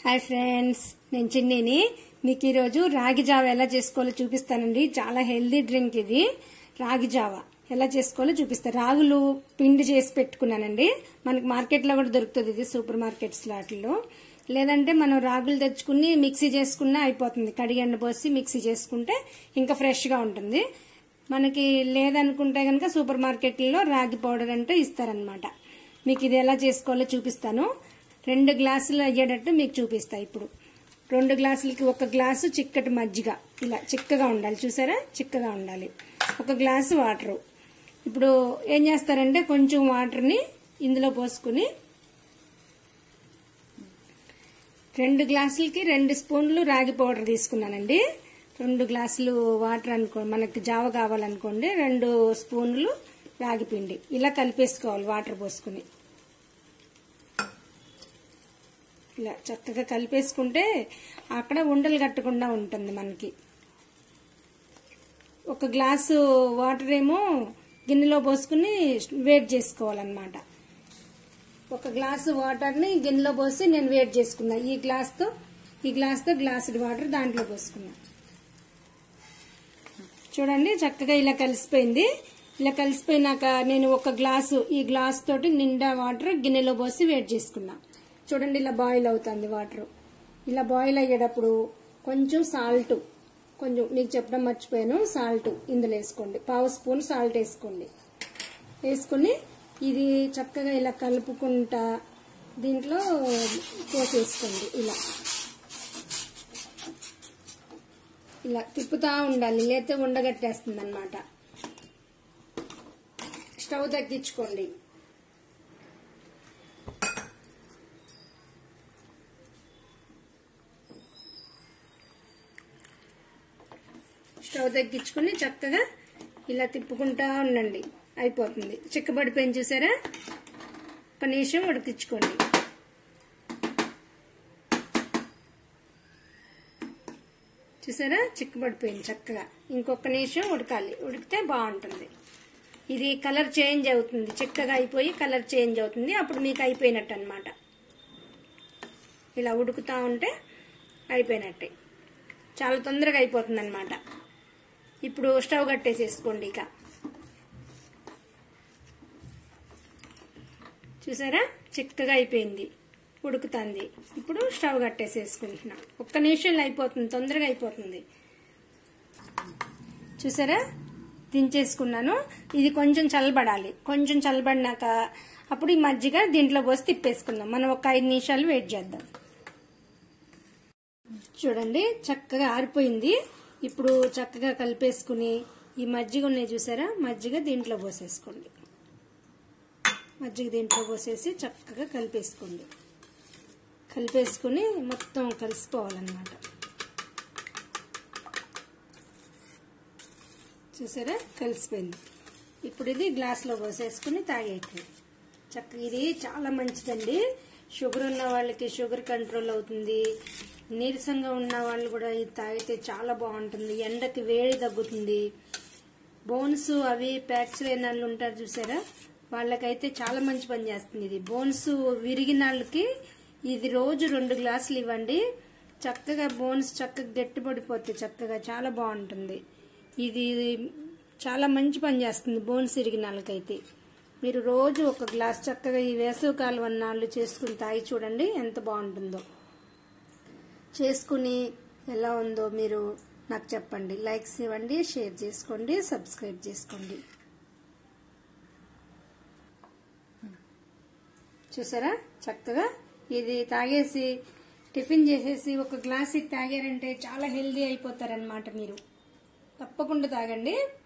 hi friends నేను చిన్నీని మీకు ఈరోజు రాగి జావ ఎలా చేసుకోవాలో చూపిస్తానండి చాలా హెల్దీ డ్రింక్ ఇది రాగి జావ ఎలా చేసుకోవాలో చూపిస్తాను రాగులు పిండి చేసి పెట్టుకున్నానండి మనకి మార్కెట్లో కూడా దొరుకుతుంది ఇది సూపర్ మార్కెట్స్ వాటిల్లో లేదంటే మనం రాగులు తెచ్చుకుని మిక్సీ చేసుకున్నా అయిపోతుంది కడిగి ఎండబోసి మిక్సీ చేసుకుంటే ఇంకా ఫ్రెష్గా ఉంటుంది మనకి లేదనుకుంటే కనుక సూపర్ మార్కెట్లో రాగి పౌడర్ అంటే ఇస్తారనమాట మీకు ఇది ఎలా చేసుకోవాలో చూపిస్తాను రెండు గ్లాసులు అయ్యేటట్టు మీకు చూపిస్తా ఇప్పుడు రెండు గ్లాసులకి ఒక గ్లాసు చిక్కటి మజ్జిగ ఇలా చిక్కగా ఉండాలి చూసారా చిక్కగా ఉండాలి ఒక గ్లాసు వాటరు ఇప్పుడు ఏం చేస్తారంటే కొంచెం వాటర్ని ఇందులో పోసుకుని రెండు గ్లాసులకి రెండు స్పూన్లు రాగి పౌడర్ తీసుకున్నానండి రెండు గ్లాసులు వాటర్ అనుకో మనకి జావ కావాలనుకోండి రెండు స్పూన్లు రాగి పిండి ఇలా కలిపేసుకోవాలి వాటర్ పోసుకుని ఇలా చక్కగా కలిపేసుకుంటే అక్కడ ఉండలు కట్టకుండా ఉంటుంది మనకి ఒక గ్లాసు వాటర్ ఏమో గిన్నెలో పోసుకుని వేట్ చేసుకోవాలన్నమాట ఒక గ్లాసు వాటర్ని గిన్నెలో పోసి నేను వేట్ చేసుకున్నా ఈ గ్లాస్తో ఈ గ్లాస్తో గ్లాసుడి వాటర్ దాంట్లో పోసుకున్నా చూడండి చక్కగా ఇలా కలిసిపోయింది ఇలా కలిసిపోయినాక నేను ఒక గ్లాసు ఈ గ్లాస్ తోటి నిండా వాటర్ గిన్నెలో పోసి వేట్ చేసుకున్నా చూడండి ఇలా బాయిల్ అవుతుంది వాటర్ ఇలా బాయిల్ అయ్యేటప్పుడు కొంచెం సాల్ట్ కొంచెం మీకు చెప్పడం మర్చిపోయాను సాల్ట్ ఇందులో వేసుకోండి పావు స్పూన్ సాల్ట్ వేసుకోండి వేసుకుని ఇది చక్కగా ఇలా కలుపుకుంటా దీంట్లో పోసేసుకోండి ఇలా ఇలా తిప్పుతా ఉండాలి లేతే ఉండగట్టేస్తుంది అనమాట స్టవ్ తగ్గించుకోండి స్టవ్ తగ్గించుకుని చక్కగా ఇలా తిప్పుకుంటా ఉండండి అయిపోతుంది చిక్కబడిపోయింది చూసారా ఒక నిమిషం ఉడికించుకోండి చూసారా చిక్కబడిపోయింది చక్కగా ఇంకొక నిమిషం ఉడకాలి ఉడికితే బాగుంటుంది ఇది కలర్ చేంజ్ అవుతుంది చిక్కగా అయిపోయి కలర్ చేంజ్ అవుతుంది అప్పుడు మీకు అయిపోయినట్టు అనమాట ఇలా ఉడుకుతా ఉంటే అయిపోయినట్టే చాలా తొందరగా అయిపోతుంది అనమాట ఇప్పుడు స్టవ్ కట్టేసేసుకోండి ఇక చూసారా చిక్కగా అయిపోయింది ఉడుకుతుంది ఇప్పుడు స్టవ్ కట్టేసేసుకుంటున్నా ఒక్క నిమిషంలో అయిపోతుంది తొందరగా అయిపోతుంది చూసారా దించేసుకున్నాను ఇది కొంచెం చల్లబడాలి కొంచెం చల్లబడినాక అప్పుడు ఈ మజ్జిగ దీంట్లో పోసి తిప్పేసుకుందాం మనం ఒక ఐదు నిమిషాలు వెయిట్ చేద్దాం చూడండి చక్కగా ఆరిపోయింది ఇప్పుడు చక్కగా కలిపేసుకుని ఈ మజ్జిగ ఉన్నాయి చూసారా మజ్జిగ దీంట్లో పోసేసుకోండి మజ్జిగ దీంట్లో పోసేసి చక్కగా కలిపేసుకోండి కలిపేసుకుని మొత్తం కలిసిపోవాలన్నమాట చూసారా కలిసిపోయింది ఇప్పుడు ఇది గ్లాస్లో పోసేసుకుని తాగేయటం చక్కగా ఇది చాలా మంచిదండి షుగర్ ఉన్న వాళ్ళకి షుగర్ కంట్రోల్ అవుతుంది నీరసంగా ఉన్న వాళ్ళు కూడా ఇది తాగితే చాలా బాగుంటుంది ఎండకి వేడి తగ్గుతుంది బోన్స్ అవి ఫ్రాక్చర్ అయిన వాళ్ళు ఉంటారు చూసారా వాళ్ళకైతే చాలా మంచి పని చేస్తుంది ఇది బోన్స్ విరిగిన వాళ్ళకి ఇది రోజు రెండు గ్లాసులు ఇవ్వండి చక్కగా బోన్స్ చక్కగా గట్టిపడిపోతాయి చక్కగా చాలా బాగుంటుంది ఇది చాలా మంచి పని చేస్తుంది బోన్స్ ఇరిగిన వాళ్ళకైతే మీరు రోజు ఒక గ్లాస్ చక్కగా ఈ వేసవికాలం అన్నాళ్ళు చేసుకుని తాగి చూడండి ఎంత బాగుంటుందో చేసుకుని ఎలా ఉందో మీరు నాకు చెప్పండి లైక్స్ ఇవ్వండి షేర్ చేసుకోండి సబ్స్క్రైబ్ చేసుకోండి చూసారా చక్కగా ఇది తాగేసి టిఫిన్ చేసేసి ఒక గ్లాస్ ఇది తాగారంటే చాలా హెల్దీ అయిపోతారనమాట మీరు తప్పకుండా తాగండి